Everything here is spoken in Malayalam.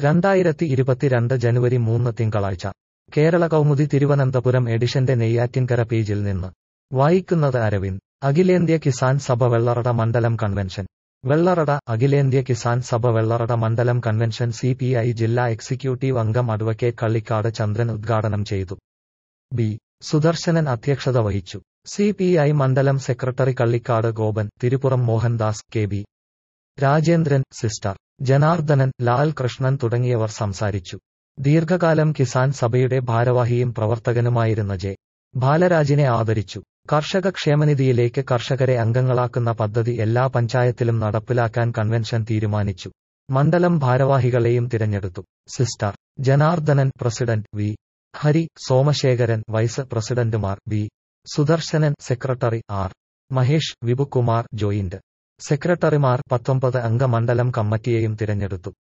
രണ്ടായിരത്തി ഇരുപത്തിരണ്ട് ജനുവരി മൂന്ന് തിങ്കളാഴ്ച കേരള കൗമുദി തിരുവനന്തപുരം എഡിഷന്റെ നെയ്യാറ്റിൻകര പേജിൽ നിന്ന് വായിക്കുന്നത് അരവിന്ദ് അഖിലേന്ത്യ കിസാൻ സഭ വെള്ളറട മണ്ഡലം കൺവെൻഷൻ വെള്ളറട അഖിലേന്ത്യ കിസാൻ സഭ വെള്ളറട മണ്ഡലം കൺവെൻഷൻ സി പി ഐ ജില്ലാ എക്സിക്യൂട്ടീവ് അംഗം അഡ്വക്കേറ്റ് കള്ളിക്കാട് ചന്ദ്രൻ ഉദ്ഘാടനം ചെയ്തു ബി സുദർശനൻ അധ്യക്ഷത വഹിച്ചു സി പി ഐ മണ്ഡലം secretary Kallikkad Gopan Thiruppuram Mohandas K B Rajendran sister Janardanan Lal Krishnan തുടങ്ങിയവർ സംസാരിച്ചു ദീർഘകാലം കിസാൻ സഭയുടെ ഭാരവാഹിയും പ്രവർത്തകനുമായിരുന്ന ജെ ബാലരാജിനെ ആദരിച്ചു കർഷക ക്ഷേമനിധിയിലേക്ക് കർഷകരെ അംഗങ്ങളാക്കുന്ന പദ്ധതി എല്ലാ പഞ്ചായത്തിലും നടപ്പിലാക്കാൻ കൺവെൻഷൻ തീരുമാനിച്ചു മണ്ഡലം ഭാരവാഹികളെയും തിരഞ്ഞെടുത്തു sister Janardanan president V Hari Somasekharan vice പ്രസിഡന്റുമാർ V Sudarsanan secretary R Mahesh Vipukumar joint സെക്രട്ടറിമാർ പത്തൊമ്പത് അംഗ മണ്ഡലം കമ്മിറ്റിയെയും തിരഞ്ഞെടുത്തു